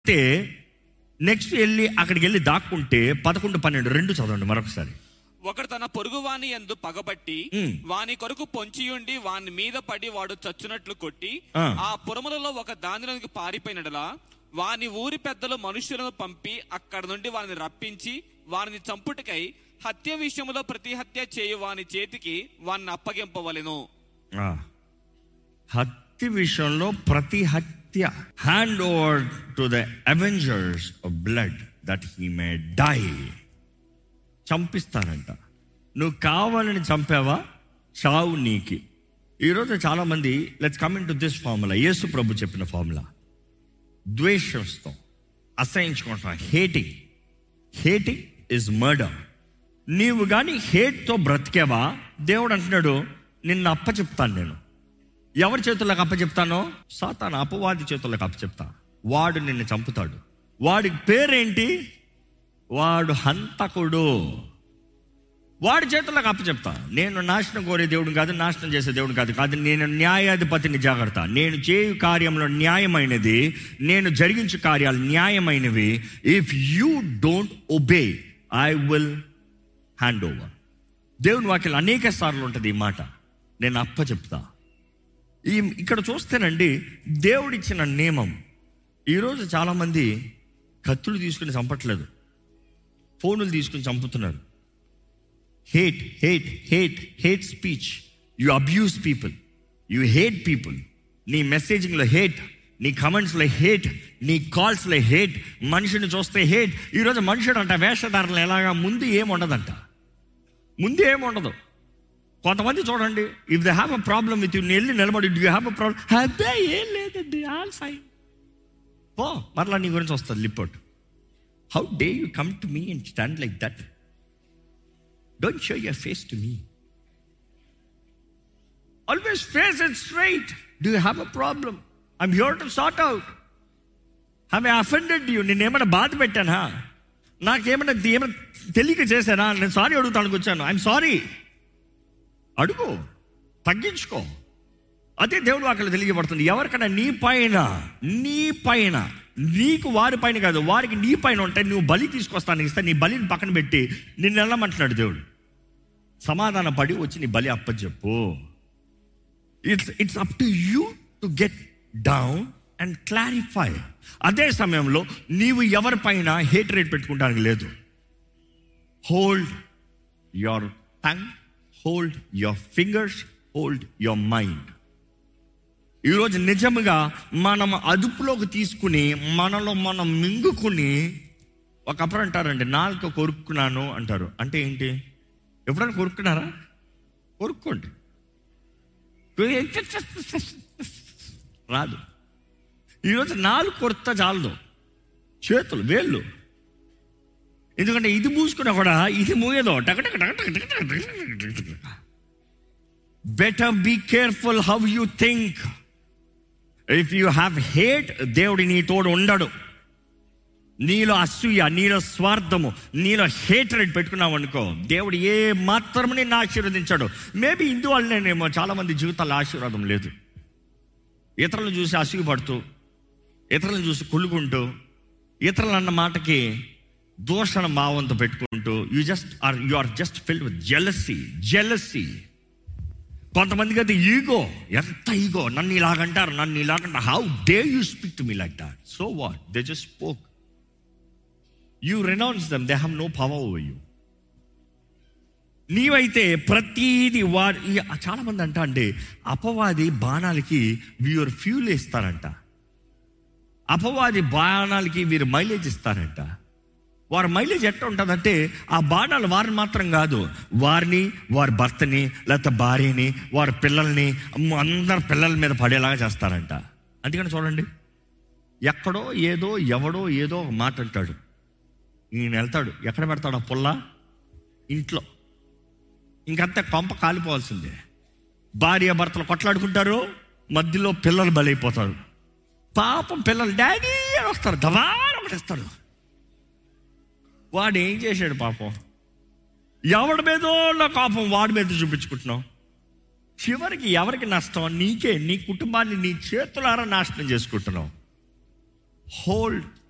అయితే నెక్స్ట్ వెళ్ళి అక్కడికి వెళ్ళి దాక్కుంటే పదకొండు పన్నెండు రెండు చదవండి మరొకసారి ఒకడు తన పొరుగు వాని ఎందు పగబట్టి ఉమ్. వాని కొరకు పొంచియుండి వాని మీద పడి వాడు చచ్చునట్లు కొట్టి ఆ. ఆ పురములలో ఒక దానిలోనికి పారిపోయినడలా వాని ఊరి పెద్దలు మనుష్యులను పంపి అక్కడ నుండి వారిని రప్పించి వారిని చంపుటకై హత్య విషయములో ప్రతి హత్య చేయు వాని చేతికి వారిని అప్పగింపవలెను ఆ. హత్య విషయంలో ప్రతి హత్య hand over to the avengers of blood that he may die చంపిస్తారంట నువ్వు కావాలని చంపావా చావు నీకి ఈరోజు చాలామంది let's coming to this formula Yesu ప్రభు చెప్పిన ఫార్ములా ద్వేషిస్తాం అసహించుకుంటాం హేటింగ్ హేటింగ్ ఇస్ మర్డర్ నీవు కానీ హేట్తో బ్రతికేవా దేవుడు అంటున్నాడు నిన్ను అప్ప చెప్తాను నేను ఎవరి చేతుల్లోకి అప్ప చెప్తానో సాతాను అపవాది చేతుల్లోకి అప్ప చెప్తా వాడు నిన్ను చంపుతాడు వాడికి పేరేంటి వాడు హంతకుడు వాడి చేతుల్లోకి అప్ప చెప్తా నేను నాశనం కోరే దేవుడు కాదు నాశనం చేసే దేవుడు కాదు కాదు నేను న్యాయాధిపతిని జాగ్రత్త నేను చేయు కార్యంలో న్యాయమైనది నేను జరిగించు కార్యాలు న్యాయమైనవి if you don't obey I will hand over దేవుని వాక్యం అనేక సార్లు ఉంటుంది ఈ మాట నేను అప్ప చెప్తా ఈ ఇక్కడ చూస్తేనండి దేవుడిచ్చిన నియమం ఈరోజు చాలామంది కత్తులు తీసుకుని చంపట్లేదు ఫోనులు తీసుకుని చంపుతున్నారు hate hate hate hate speech you abuse people you hate people నీ మెసేజింగ్లో హేట్ నీ కమెంట్స్లో హేట్ నీ కాల్స్లో హేట్ మనిషిని చూస్తే హేట్ ఈరోజు మనుషుడు అంట వేషధారణ ఎలాగా ముందు ఏం ఉండదంట ముందు ఏం ఉండదు కొంతమంది చూడండి if they have a problem with you వెళ్ళి నిలబడి డూ హ్యావ్ అ ప్రాబ్లమ్ అదే ఏం లేదండి ఆల్ ఫైన్ పో మరలా నీ గురించి వస్తుంది లిపోర్ట్ how dare you come to me and stand like that don't show your face to me always face it straight do you have a problem I'm here to sort out have I offended you నేను ఏమైనా బాధ పెట్టానా నాకేమైనా ఏమైనా తెలియక చేశానా నేను sorry అడుగుతానికి వచ్చాను ఐఎమ్ సారీ అడుగు తగ్గించుకో అదే దేవుడు అక్కడ తెలియబడుతుంది ఎవరికైనా నీ పైన నీ పైన నీకు వారి పైన కాదు వారికి నీ పైన ఉంటే నువ్వు బలి తీసుకొస్తాను ఇస్తే నీ బలిని పక్కన పెట్టి నిన్ను వెళ్ళమంటున్నాడు దేవుడు సమాధాన పడి వచ్చి నీ బలి అప్పచెప్పు it's it's up to you to get down and clarify అదే సమయంలో నీవు ఎవరిపైన హేట్ రేట్ పెట్టుకుంటానికి లేదు hold your tongue hold your fingers hold your mind ఈరోజు నిజంగా మనం అదుపులోకి తీసుకుని మనలో మనం మింగుకుని ఒకప్పుడు అంటారండి నాలుక కొరుక్కున్నాను అంటారు అంటే ఏంటి ఎప్పుడైనా కొరుక్కున్నారా కొరుక్కోండి రాదు ఈరోజు నాలుగు కొరత చాలదు చేతులు వేళ్ళు ఎందుకంటే ఇది మూసుకున్నా కూడా ఇది మూయదో better be careful how you think if you have hate దేవుడి నీ తోడు ఉండడు నీలో అసూయ నీలో స్వార్థము నీలో హేట్రెడ్ పెట్టుకున్నావు అనుకో దేవుడు ఏ మాత్రము నిన్ను ఆశీర్వదించాడు మేబీ ఇందువల్లనేమో చాలా మంది జీవితాల్లో ఆశీర్వాదం లేదు ఇతరులను చూసి అసూయపడుతూ ఇతరులను చూసి కుళ్ళుకుంటూ ఇతరులు అన్న మాటకి దూషణ భావంతో పెట్టుకుంటూ you just are you are just filled with jealousy jealousy కొంతమందికి అయితే ఈగో ఎంత ఈగో నన్ను ఇలాగంటారు నన్ను ఇలాగంటారు how dare you speak to me like that so what they just spoke you renounce them they have no power over you నీవైతే ప్రతీది వారి ఈ- చాలా మంది అంట అంటే అపవాది బాణాలకి వీరు ఫ్యూల్ ఇస్తారంట అపవాది బాణాలకి వీరు మైలేజ్ ఇస్తారంట వారి మైలేజ్ ఎట్లా ఉంటుందంటే ఆ బాణాలు వారిని మాత్రం కాదు వారిని వారి భర్తని లేకపోతే భార్యని వారి పిల్లల్ని అమ్మో, అందరి పిల్లల మీద పడేలాగా చేస్తారంట అందుకని చూడండి ఎక్కడో ఏదో ఎవడో ఏదో ఒక మాట అంటాడు ఈయన వెళ్తాడు ఎక్కడ పెడతాడు ఆ పుల్ల ఇంట్లో ఇంకంతా కొంప కాలిపోవాల్సిందే భార్య భర్తలు కొట్లాడుకుంటారు మధ్యలో పిల్లలు బలైపోతారు పాపం పిల్లలు డాడీ అని వస్తారు దవారం ఒకటిస్తాడు వాడు ఏం చేశాడు పాపం ఎవడి మీదో నా కోపం వాడి మీద చూపించుకుంటున్నావు చివరికి ఎవరికి నష్టం నీకే నీ కుటుంబాన్ని నీ చేతులారా నాశనం చేసుకుంటున్నావు హోల్డ్